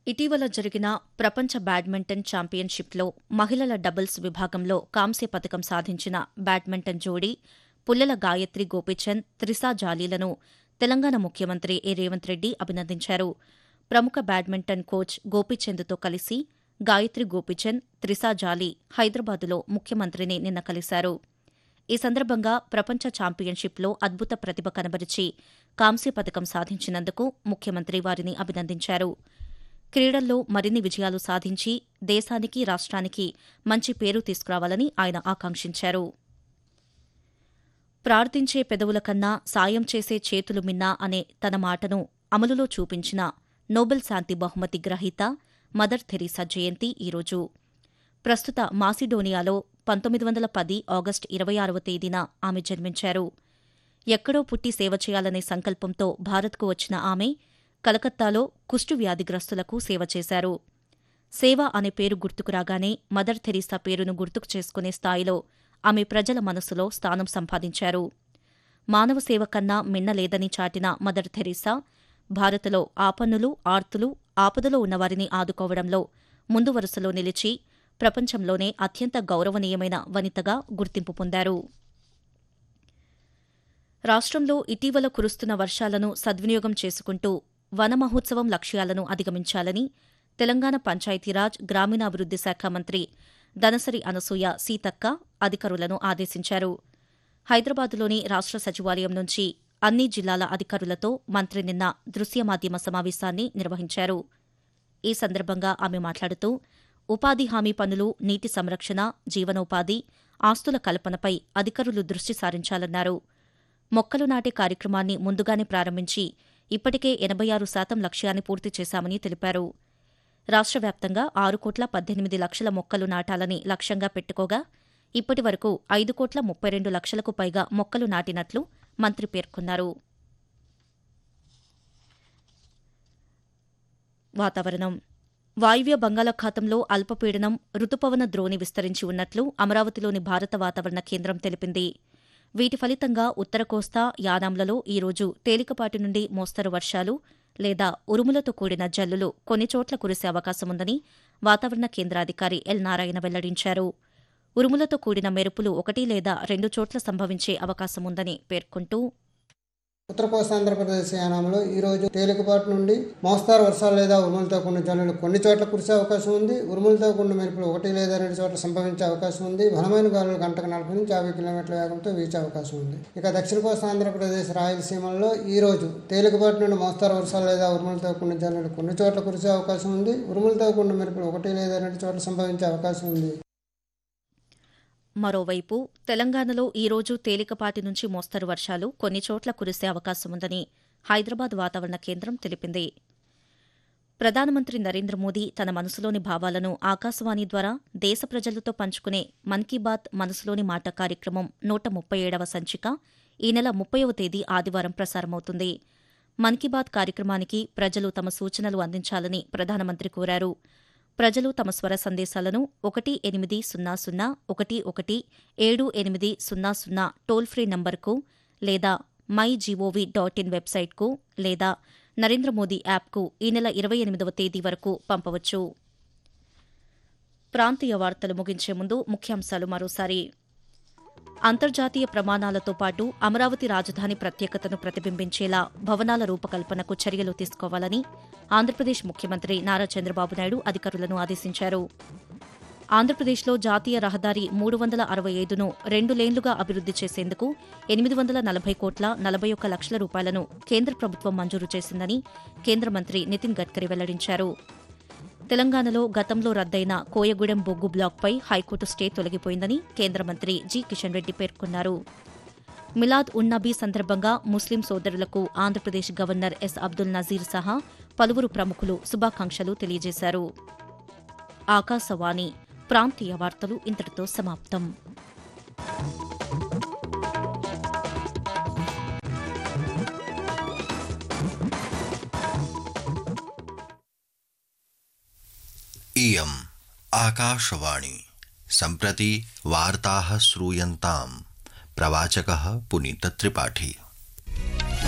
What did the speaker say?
ఇటీవల జరిగిన ప్రపంచ బ్యాడ్మింటన్ ఛాంపియన్షిప్లో మహిళల డబుల్స్ విభాగంలో కాంస్య పథకం సాధించిన బ్యాడ్మింటన్ జోడీ పుల్లెల గాయత్రి గోపీచంద్ త్రిసా జాలీలను తెలంగాణ ముఖ్యమంత్రి ఏ రేవంత్ రెడ్డి అభినందించారు ప్రముఖ బ్యాడ్మింటన్ కోచ్ గోపీచంద్తో కలిసి గాయత్రి గోపీచంద్ త్రిసా జాలీ హైదరాబాదులో ముఖ్యమంత్రిని నిన్న కలిశారు ఈ సందర్భంగా ప్రపంచ ఛాంపియన్షిప్లో అద్భుత ప్రతిభ కనబరిచి కాంస్య పథకం సాధించినందుకు ముఖ్యమంత్రి వారిని అభినందించారు క్రీడల్లో మరిన్ని విజయాలు సాధించి దేశానికి రాష్ట్రానికి మంచి పేరు తీసుకురావాలని ఆయన ఆకాంక్షించారు ప్రార్థించే పెదవుల కన్నా సాయం చేసే చేతులు మిన్నా అనే తన మాటను అమలులో చూపించిన నోబెల్ శాంతి బహుమతి గ్రహీత మదర్ థెరీసా జయంతి ఈరోజు ప్రస్తుత మాసిడోనియాలో పంతొమ్మిది వందల పది ఆగస్టు ఇరవై ఆరవ తేదీన ఆమె జన్మించారు ఎక్కడో పుట్టి సేవ చేయాలనే సంకల్పంతో భారత్కు వచ్చిన ఆమె కలకత్తాలో కుష్టు వ్యాధిగ్రస్తులకు సేవ చేశారు సేవ అనే పేరు గుర్తుకు రాగానే మదర్ థెరీసా పేరును గుర్తుకు చేసుకునే స్థాయిలో ఆమె ప్రజల మనసులో స్థానం సంపాదించారు మానవ సేవ కన్నా మిన్నలేదని చాటిన మదర్ థెరీసా భారత్లో ఆపన్నులు ఆర్తులు ఆపదలో ఉన్నవారిని ఆదుకోవడంలో ముందు వరుసలో నిలిచి ప్రపంచంలోనే అత్యంత గౌరవనీయమైన వనితగా గుర్తింపు పొందారు రాష్ట్రంలో ఇటీవల కురుస్తున్న వర్షాలను సద్వినియోగం చేసుకుంటూ వన మహోత్సవం లక్ష్యాలను అధిగమించాలని తెలంగాణ పంచాయతీరాజ్ గ్రామీణాభివృద్ది శాఖ మంత్రి దనసరి అనసూయ సీతక్క అధికారులను ఆదేశించారు హైదరాబాద్లోని రాష్ట్ర సచివాలయం నుంచి అన్ని జిల్లాల అధికారులతో మంత్రి నిన్న దృశ్య మాధ్యమ సమావేశాన్ని నిర్వహించారు ఈ సందర్భంగా ఆమె మాట్లాడుతూ ఉపాధి హామీ పనులు నీటి సంరక్షణ జీవనోపాధి ఆస్తుల కల్పనపై అధికారులు దృష్టి సారించాలన్నారు మొక్కలు నాటే కార్యక్రమాన్ని ముందుగానే ప్రారంభించి ఇప్పటికే ఎనభై ఆరు శాతం లక్ష్యాన్ని పూర్తి చేశామని తెలిపారు రాష్ట్ర వ్యాప్తంగా ఆరు కోట్ల పద్దెనిమిది లక్షల మొక్కలు నాటాలని లక్ష్యంగా పెట్టుకోగా ఇప్పటి వరకు ఐదు కోట్ల ముప్పై రెండు లక్షలకు పైగా మొక్కలు నాటినట్లు మంత్రి పేర్కొన్నారు వాతావరణం వాయువ్య బంగాళాఖాతంలో అల్పపీడనం రుతుపవన ద్రోణి విస్తరించి ఉన్నట్లు అమరావతిలోని భారత వాతావరణ కేంద్రం తెలిపింది వీటి ఫలితంగా ఉత్తర కోస్తా యానాంలలో ఈరోజు తేలికపాటి నుండి మోస్తరు వర్షాలు లేదా ఉరుములతో కూడిన జల్లులు కొన్ని చోట్ల కురిసే అవకాశముందని వాతావరణ కేంద్రాధికారి ఎల్ నారాయణ వెల్లడించారు ఉరుములతో కూడిన మెరుపులు ఒకటి లేదా రెండు చోట్ల సంభవించే అవకాశముందని పేర్కొంటూ ఉత్తర కోస్తా ఆంధ్రప్రదేశ్ యానంలో ఈ రోజు తేలికపాటి నుండి మోస్తారు వర్షాలు లేదా ఉరుములతో కూడిన జల్లులు కొన్ని చోట్ల కురిసే అవకాశం ఉంది ఉరుములతో కూడిన మెరుపులు ఒకటి లేదా రెండు చోట్ల సంభవించే అవకాశం ఉంది బలమైన గాలులు గంటకు నలభై నుంచి యాభై కిలోమీటర్ల వేగంతో వీచే అవకాశం ఉంది ఇక దక్షిణ కోస్తా ఆంధ్రప్రదేశ్ రాయలసీమల్లో ఈ రోజు తేలికపాటి నుండి మోస్తారు వర్షాలు లేదా ఉరుములతో కూడిన జల్లులు కొన్ని చోట్ల కురిసే అవకాశం ఉంది ఉరుములతో కూడిన మెరుపులు ఒకటి లేదా రెండు చోట్ల సంభవించే అవకాశం ఉంది మరోవైపు తెలంగాణలో ఈరోజు తేలికపాటి నుంచి మోస్తరు వర్షాలు కొన్ని చోట్ల కురిసే అవకాశముందని హైదరాబాద్ వాతావరణ కేంద్రం తెలిపింది ప్రధానమంత్రి నరేంద్ర మోదీ తన మనసులోని భావాలను ఆకాశవాణి ద్వారా దేశ ప్రజలతో పంచుకునే మన్ కీ బాత్ మనసులోని మాట కార్యక్రమం నూట ముప్పై ఏడవ సంచిక ఈ నెల ముప్పైవ తేదీ ఆదివారం ప్రసారమవుతుంది మన్ కీ బాత్ కార్యక్రమానికి ప్రజలు తమ సూచనలు అందించాలని ప్రధానమంత్రి కోరారు ప్రజలు తమ స్వర సందేశాలను ఒకటి ఎనిమిది సున్నా సున్నా ఒకటి ఒకటి ఏడు ఎనిమిది సున్నా సున్నా టోల్ ఫ్రీ నంబర్కు లేదా మై జీఓవీ డాట్ ఇన్ వెబ్సైట్కు లేదా నరేంద్ర మోదీ యాప్కు ఈ నెల ఇరవై ఎనిమిదవ తేదీ వరకు పంపవచ్చు ప్రాంతీయ వార్తలు ముగించే ముందు ముఖ్యాంశాలు మరోసారి అంతర్జాతీయ ప్రమాణాలతో పాటు అమరావతి రాజధాని ప్రత్యేకతను ప్రతిబింబించేలా భవనాల రూపకల్పనకు చర్యలు తీసుకోవాలని ఆంధ్రప్రదేశ్ ముఖ్యమంత్రి నారా చంద్రబాబు నాయుడు అధికారులను ఆదేశించారు ఆంధ్రప్రదేశ్లో జాతీయ రహదారి మూడు వందల అరవై ఐదును రెండు లేన్లుగా అభివృద్ది చేసేందుకు ఎనిమిది వందల నలభై కోట్ల నలభై ఒక్క లక్షల రూపాయలను కేంద్ర ప్రభుత్వం మంజూరు చేసిందని కేంద్ర మంత్రి నితిన్ గడ్కరీ వెల్లడించారు తెలంగాణలో గతంలో రద్దయిన కోయగూడెం బొగ్గు బ్లాక్పై హైకోర్టు స్టే తొలగిపోయిందని కేంద్ర మంత్రి జి కిషన్ రెడ్డి పేర్కొన్నారు మిలాద్ ఉన్ నబీ సందర్భంగా ముస్లిం సోదరులకు ఆంధ్రప్రదేశ్ గవర్నర్ ఎస్ అబ్దుల్ నజీర్ సహా పలువురు ప్రముఖులు శుభాకాంక్షలు తెలియజేశారు ఆకాశవాణి ప్రాంతీయ వార్తలు ఇంతటితో సమాప్తం इयम् आकाशवाणी सम्प्रति वार्ताः श्रूयन्ताम् प्रवाचकः पुनीतत्रिपाठी